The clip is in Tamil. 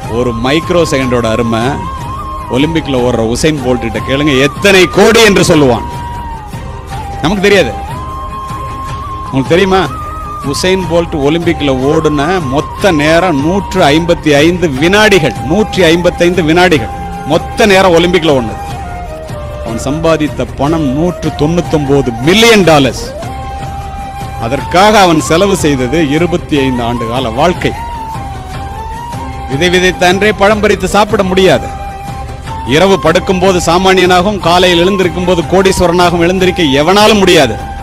ஒரு மைக்ரோ செகண்டோட அருமை ஒலிம்பிக்ல ஓடுற உசைன் போல்ட் கிட்ட கேளுங்க எத்தனை கோடி என்று சொல்லுவான் நமக்கு தெரியாது உங்களுக்கு தெரியுமா உசைன் போல்ட் ஒலிம்பிக்ல ஓடுன மொத்த நேரம் நூற்று ஐம்பத்தி ஐந்து வினாடிகள் நூற்றி ஐம்பத்தைந்து வினாடிகள் மொத்த நேரம் ஒலிம்பிக்ல ஓடுனது அவன் சம்பாதித்த பணம் நூற்று தொண்ணூத்தொன்பது மில்லியன் டாலர்ஸ் அதற்காக அவன் செலவு செய்தது இருபத்தி ஐந்து ஆண்டு கால வாழ்க்கை விதை விதைத்த அன்றே பழம் பறித்து சாப்பிட முடியாது இரவு படுக்கும் போது சாமானியனாகவும் காலையில் எழுந்திருக்கும் போது கோடீஸ்வரனாகவும் எழுந்திருக்க எவனாலும் முடியாது